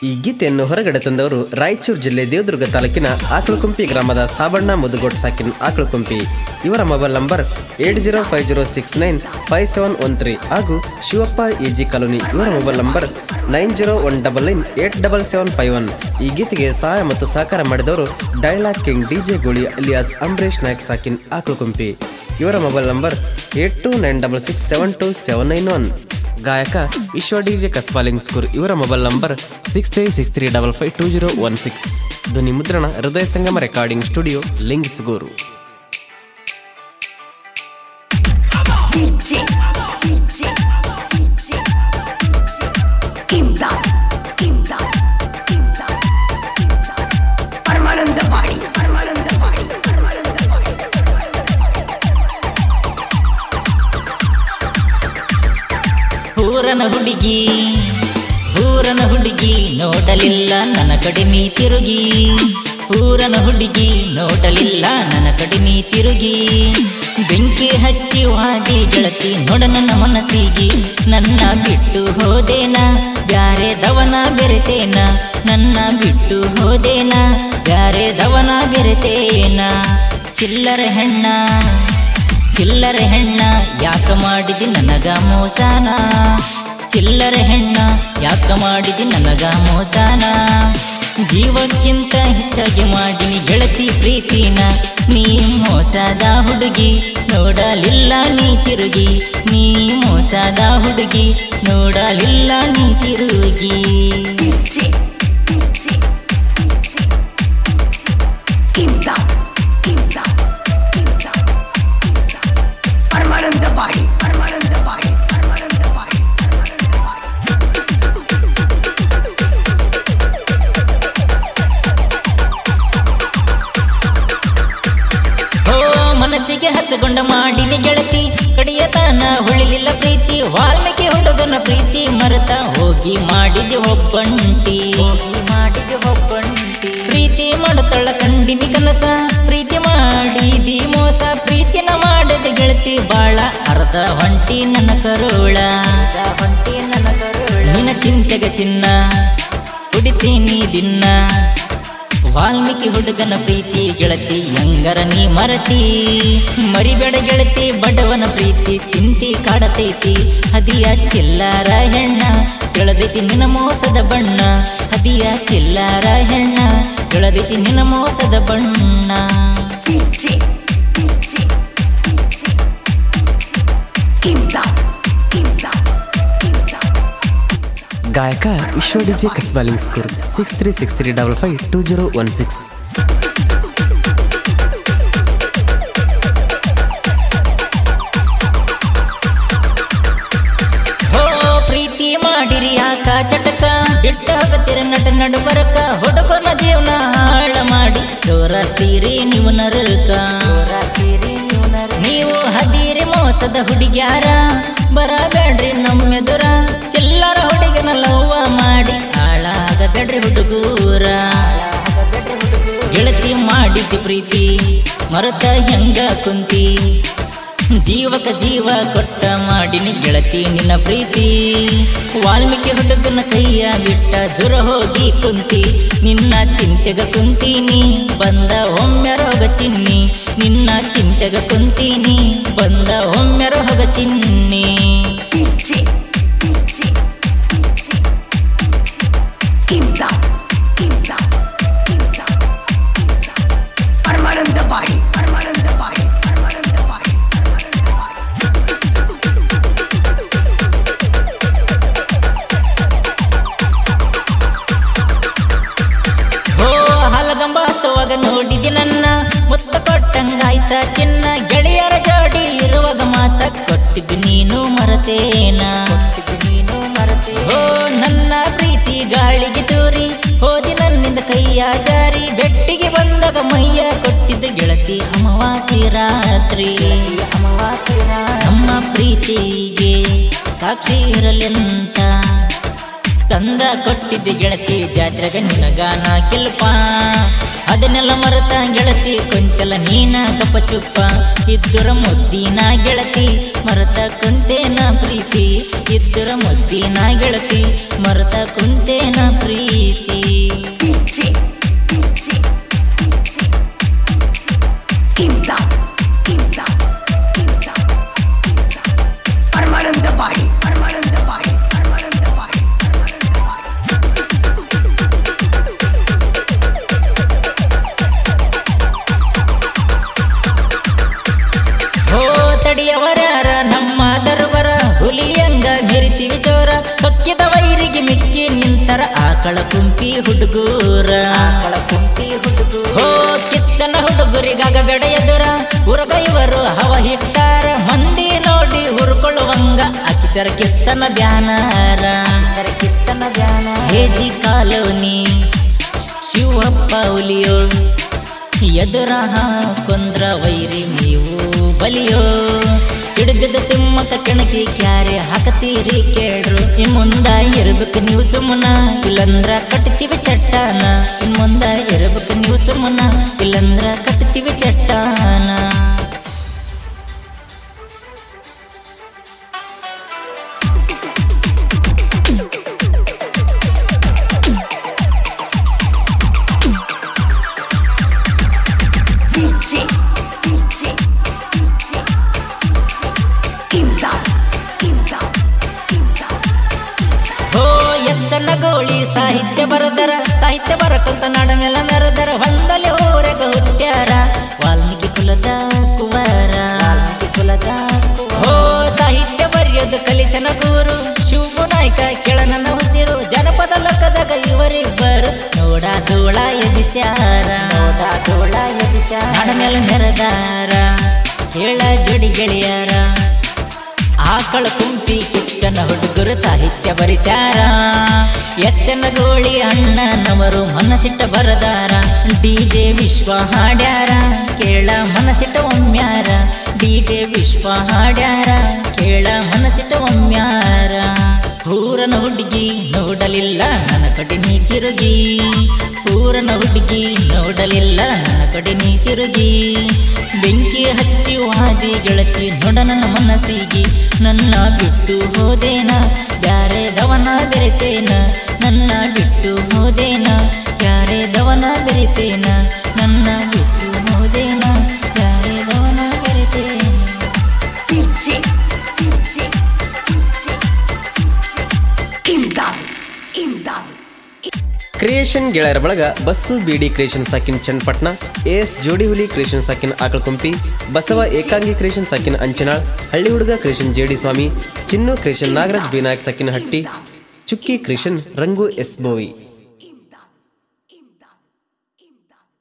ಈ ಗೀತೆಯನ್ನು ಹೊರಗಡೆ ತಂದವರು ರಾಯಚೂರು ಜಿಲ್ಲೆ ದೇವದುರ್ಗ ತಾಲೂಕಿನ ಆಕಳುಕುಂಪಿ ಗ್ರಾಮದ ಸಾಬಣ್ಣ ಮುದುಗೋಡ್ ಸಾಕಿನ ಆಕಳುಕುಂಪಿ ಇವರ mobile number eight zero five zero six nine five seven one three ಹಾಗೂ ಶಿವಪ್ಪ ಎಜಿ ಕಾಲೋನಿ ಇವರ mobile number nine zero one double nine eight double seven five one ಈ ಗೀತೆಗೆ ಸಹಾಯ ಮತ್ತು ಸಹಕಾರ ಮಾಡಿದವರು dialogue king DJ Goli alias Ambarish Nayak ಸಾಕಿನ್ ಆಕಳುಕುಂಪಿ ಇವರ mobile number eight two nine double six seven two seven nine one ಗಾಯಕ ವಿಶ್ವ ಡಿಜೆ ಕಸ್ಬಾಲಿಂಗ್ ಸ್ಕೂರ್ ಇವರ mobile number six three six three double five two zero one six ಧ್ವನಿ ಮುದ್ರಣ ಹೃದಯ ಸಂಗಮ recording studio Lingsugur DJ, DJ, DJ, Imdad, Imdad, Imdad, Imdad. Paramananda ಬಾಡಿ ಪರಮಾನಂದ ಬಾಡಿ ಪರಮಾನಂದ ಬಾಡಿ ಹೂರನ ಹುಡುಗಿ ಹೂರನ ಹುಡುಗಿ ನೋಡಲಿಲ್ಲ ನನ್ನ ಕಡಿಮೆ ತಿರುಗಿ ಹೂರನ ಹುಡುಗಿ ನೋಡಲಿಲ್ಲ ನನ್ನ ಕಡಿಮೆ ತಿರುಗಿ ಬೆಂಕಿ ಹಚ್ಚಿ ವಾದಿ ಗೆಳತಿ ನೋಡ ನನ್ನ ಮನಸ್ಸಿಗೆ ನನ್ನ ಬಿಟ್ಟು ಹೋದೇನ ಬ್ಯಾರೆ ದವನ ಬೆರೆತೇನ ನನ್ನ ಬಿಟ್ಟು ಹೋದೇನ ಬ್ಯಾರೆ ದವನ ಬೆರೆತೇನ ಚಿಲ್ಲರ ಹೆಣ್ಣ ಚಿಲ್ಲರೆ ಹೆಣ್ಣ ಯಾಕ ಮಾಡಿದಿ ನನಗ ಮೋಸಾನ ಚಿಲ್ಲರೆ ಹೆಣ್ಣ ಯಾಕ ಮಾಡಿದಿ ನನಗ ಮೋಸಾನ ಜೀವಕ್ಕಿಂತ ಹೆಚ್ಚಾಗಿ ಮಾಡಿನಿ ಗೆಳತಿ ಪ್ರೀತಿನ ನೀ ಮೋಸದ ಹುಡುಗಿ ನೋಡಲಿಲ್ಲ ನೀ ತಿರುಗಿ ನೀ ಮೋಸದ ಹುಡುಗಿ ನೋಡಲಿಲ್ಲ ನೀ ತಿರುಗಿ DJ, DJ, DJ, Imdad, Imdad, Imdad, Imdad. Paramananda ಬಾಡಿ ಪರಮಾನಂದ ಬಾಡಿ ಪರಮಾನಂದ ಬಾಡಿ ಪರಮಾನಂದ ಬಾಡಿ ಓ ಮನಸ್ಸಿಗೆ ಹತ್ತುಕೊಂಡ ಮಾಡಿನಿ ಗೆಳತಿ ಕಡಿಯತನ ಉಳಿಲಿಲ್ಲ ಪ್ರೀತಿ ವಾಲ್ಮೀಕಿ ಹುಡುಗನ ಪ್ರೀತಿ ಮರೆತ ಹೋಗಿ ಮಾಡಿದೆ ಒಬ್ಬಂಟಿ ಹೋಗಿ ಮಾಡಿದೆ ಒಬ್ಬಂಟಿ ಪ್ರೀತಿ ಮಾಡುತ್ತಳ ಕಂಡಿನಿ ಕನಸ ಪ್ರೀತಿ ಮಾಡಿದಿ ಮೋಸ ಪ್ರೀತಿನ ಮಾಡದ ಗೆಳತಿ ಬಾಳ ಅರ್ಧ ಹೊಂಟಿ ನನ್ನ ಕರುಳ ಹೊಂಟಿ ನನ್ನ ಕರುಳ ನಿನ್ನ ಚಿಂತೆಗೆ ಚಿನ್ನ ಕುಡಿತೀನಿ ದಿನ್ನ ವಾಲ್ಮೀಕಿ ಹುಡುಗನ ಪ್ರೀತಿ ಗೆಳತಿ ಯಂಗರ ನೀ ಮರತಿ ಮರಿಬೇಡ ಗೆಳತಿ ಬಡವನ ಪ್ರೀತಿ ಚಿಂತಿ ಕಾಡತೈತಿ ಹದಿಯ ಚಿಲ್ಲಾರ ಹೆಣ್ಣ ಕೆಳದೈತಿ ನಿನ್ನ ಮೋಸದ ಬಣ್ಣ ಹದಿಯ ಚಿಲ್ಲಾರ ಹೆಣ್ಣ ಕೆಳದೈತಿ ನಿನ್ನ ಮೋಸದ ಬಣ್ಣ DJ, DJ, DJ, Imdad, Imdad, Imdad. ಗಾಯಕ Vishwa DJ Kasbalingsugur six three six three double five two zero one six ಹೋ ಪ್ರೀತಿ ಮಾಡಿರಿ ಯಾಕ ಚಟಕ ಬಿಟ್ಟ ಹೋಗತ್ತಿರ ನಟ ನಡು ಬರಕ ಹುಡುಗನ ಜೀವನ ಹಾಳ ಮಾಡಿ ತೋರಸ್ತೀರಿ ನೀವು ನರಕ ನೀವು ಹದೀರಿ ಮೋಸದ ಹುಡುಗ್ಯಾರ ಬರಬೇಡ್ರಿ ನಮ್ಮೆದುರ ಚಿಲ್ಲರ ಹುಡುಗನ ಲವ್ವ ಮಾಡಿ ಹಾಳಾಗಬೇಡ್ರಿ ಹುಡುಗೂರ ಗೆಳತಿ ಮಾಡಿದ್ದಿ ಪ್ರೀತಿ ಮರತ ಹೆಂಗ ಕುಂತಿ ಜೀವಕ ಜೀವ ಕೊಟ್ಟ ಮಾಡಿನಿ ಗೆಳತಿ ನಿನ್ನ ಪ್ರೀತಿ ವಾಲ್ಮೀಕಿ ಹುಡುಗನ ಕೈಯ ಬಿಟ್ಟ ದೂರ ಹೋಗಿ ಕುಂತಿ ನಿನ್ನ ಚಿಂತೆಗ ಕುಂತೀನಿ ಬಂದ ಒಮ್ಮೆ ರೋಗ ಚಿನ್ನಿ ನಿನ್ನ ಚಿಂತೆಗ ಕುಂತೀನಿ ಬಂದ ಒಮ್ಮೆ ರೋಗ ಚಿನ್ನಿ DJ, DJ, DJ, Imdad, Imdad, Imdad, Imdad. Paramananda ಬಾಡಿ ಪರಮಾನಂದ ಬಾಡಿ ಪರಮಾನಂದ ಬಾಡಿ ಪರಮಾನಂದ ಬಾಡಿ ಹೋ ಹಲಗಂಬ ಹತ್ತುವಾಗ ನೋಡಿದಿ ನನ್ನ ಮುತ್ತ ಕೊಟ್ಟಂಗಾಯ್ತ ಚಿನ್ನ ಗೆಳೆಯರ ಜೋಡಿ ಇರುವಾಗ ಮಾತ ಕೊಟ್ಟಿದ್ದು ನೀನು ಮರತೇನ ನೀನು ಮರತೆ ಹೋ ನನ್ನ ಪ್ರೀತಿ ಗಾಳಿಗೆ ತೂರಿ ಹೋದಿ ನನ್ನಿಂದ ಕೈಯ ಜಾರಿ ಬೆಟ್ಟಿಗೆ ಬಂದಾಗ ಮೈಯ ಕೊಟ್ಟಿದ್ದ ಗೆಳತಿ ಅಮಾವಾಸಿ ರಾತ್ರಿ ಅಮಾವಾಸಿ ನಮ್ಮ ಪ್ರೀತಿಗೆ ಸಾಕ್ಷಿ ಇರಲೆಂತ ತಂದ ಕೊಟ್ಟಿದ್ದೆ ಗೆಳತಿ ಜಾತ್ರೆಗ ನಿನಗಾನ ಕೆಲ್ಪ ಅದನ್ನೆಲ್ಲ ಮರೆತ ಗೆಳತಿ ಕೊಂಚಲ ನೀನ ಕಪ್ಪ ಚುಪ್ಪ ಇದ್ದುರ ಮುದ್ದಿನ ಗೆಳತಿ ಮರತ ಕುಂತೇನ ಪ್ರೀತಿ ಇದ್ದುರ ಮುದ್ದಿನ ಗೆಳತಿ ಮರತ ಕುಂತೇನ ಪ್ರೀತಿ DJ, DJ, DJ, Imdad, Imdad, Imdad, Imdad. Paramanandawadi Paramanandawadi Paramanandawadi Paramanandawadi ಹೋ ತಡಿಯವರ್ಯಾರ ನಮ್ಮ ದರ್ಬರ ಹುಲಿಯಂಗ ಮೆರಿತೀವಿ ಜೋರ ಸೊಕ್ಕಿದ ವೈರಿಗೆ ಮಿಕ್ಕಿ ನಿಂತರ ಆಕಳ ಕುಂಪಿ ಹುಡುಗೂರ ಆಕಳ ಕುಂಪಿ ಹುಡುಗೂರ ಹೋ ಕಿತ್ತನ ಹುಡುಗರಿಗಾಗ ಬೆಡೆಯದುರ ಉರಗ ಇವರು ಹವ ಹಿಟ್ಟಾರ ಮಂದಿ ನೋಡಿ ಹುರ್ಕೊಳ್ಳುವಂಗ ಅಕಿಸರ ಕಿತ್ತನ ಬ್ಯಾನಾರ ಕಿತ್ತನ ಬ್ಯಾನ ಹೇಜಿ ಕಾಲೋನಿ ಶಿವಪ್ಪ ಹುಲಿಯೋ ಎದುರ ಕೊಂದ್ರ ವೈರಿ ನೀವು ಬಲಿಯೋ ಹಿಡಿದಿದ್ದ ಸಿಂಹಕ ಕೆಣಕಿ ಕ್ಯಾರೆ ಹಾಕತೀರಿ ಕೇಳ್ರು ಇನ್ ಮುಂದ ಇರ್ಬೇಕು ನೀವು ಸುಮ್ಮನ ಇಲ್ಲಂದ್ರ ಕಟ್ತೀವಿ ಚಟ್ಟಾನ ಇನ್ ಮುಂದ ಇರ್ಬೇಕು ನೀವು ಸುಮ್ಮನ ಇಲ್ಲಂದ್ರ ಕಟ್ತೀವಿ ಚಟ್ಟಾನ DJ, DJ, DJ, Imdad, Imdad, Imdad. ಹೋ ಎತ್ತನ ಗೋಳಿ ಸಾಹಿತ್ಯ ಬರದರ ಸಾಹಿತ್ಯ ಬರಕಂತ ನಾಡ ಮೇಲ ಮೆರದರ ಹೊಂದಲಿ ಊರಗ ಹುಟ್ಟ್ಯಾರ ವಾಲ್ಮೀಕಿ ಕುಲದ ಕುವರ ಕುಲದ ಹೋ ಸಾಹಿತ್ಯ ಬರೆಯೋದು ಕಲಿಸನ ಗುರು ಶಿವ ನಾಯ್ಕ ಕೆಳನನ ಉಸಿರು ಜನಪದ ಲೋಕದಾಗ ಇವರಿಬ್ಬರು ನೋಡ ಧೂಳ ಎಬಿಸ್ಯಾರ ನೋಡ ಧೂಳ ಎಬಿಸ್ಯಾರ ನಾಡ ಮೇಲೆ ಮೆರದಾರ ಹೇಳ ಜೋಡಿ ಗೆಳೆಯರ ಆಕಳ ಕುಂಪಿ ಕಿತ್ತನ ಹುಡುಗರು ಸಾಹಿತ್ಯ ಬರಿಸ್ಯಾರ ಎತ್ತನ ಗೋಳಿ ಅಣ್ಣನವರು ಮನಸ್ಸಿಟ್ಟ ಬರದಾರ ಡಿಜೆ ವಿಶ್ವ ಹಾಡ್ಯಾರ ಕೇಳ ಮನಸ್ಸಿಟ್ಟ ಒಮ್ಮ್ಯಾರ ಡಿಜೆ ವಿಶ್ವ ಹಾಡ್ಯಾರ ಕೇಳ ಮನಸ್ಸಿಟ್ಟ ಒಮ್ಮ್ಯಾರ ಊರನ ಹುಡುಗಿ ನೋಡಲಿಲ್ಲ ನನ್ನ ಕಡೆ ನೀ ತಿರುಗಿ ಊರನ ಹುಡುಗಿ ನೋಡಲಿಲ್ಲ ನನ್ನ ಕಡೆ ನೀ ತಿರುಗಿ ಬೆಂಕಿ ಹಚ್ಚಿ ವಾದಿ ಗೆಳತಿ ನೋಡ ನನ್ನ ಮನಸ್ಸಿಗೆ ನನ್ನ ಬಿಟ್ಟು ಹೋದೇನ ಬ್ಯಾರೆ ದವನ ಬೆರೆತೇನ ನನ್ನ ಬಿಟ್ಟು ಹೋದೇನ ಬ್ಯಾರೆ ದವನ ಬೆರೆತೇನ ನನ್ನ ಬಿಟ್ಟು ಹೋದೇನ ಬ್ಯಾರೆ ದವನ ಬೆರೆತೇನ DJ, DJ, DJ, Imdad, Imdad. Creation ಗೆಳೆಯರ ಬಳಗ ಬಸ್ಸು ಬಿಡಿ ಕ್ರಿಯೇಷನ್ ಸಾಕಿನ್ ಚನ್ನಪಟ್ನ ಎಸ್ ಜೋಡಿ ಹುಲಿ ಕ್ರಿಯೇಷನ್ ಸಾಕಿನ್ ಆಕಳಕುಂಪಿ ಬಸವ ಏಕಾಂಗಿ ಕ್ರಿಯೇಷನ್ ಸಾಕಿನ್ ಅಂಚನಾಳ್ ಹಳ್ಳಿ ಹುಡುಗ ಕ್ರಿಯೇಷನ್ ಜೇಡಿ ಸ್ವಾಮಿ ಚಿನ್ನು ಕ್ರಿಯೇಷನ್ ನಾಗರಾಜ್ ಬಿನಾಯಕ್ ಸಾಕಿನ ಹಟ್ಟಿ ಚುಕ್ಕಿ ಕ್ರಿಯೇಷನ್ ರಂಗು ಎಸ್ ಬೋವಿ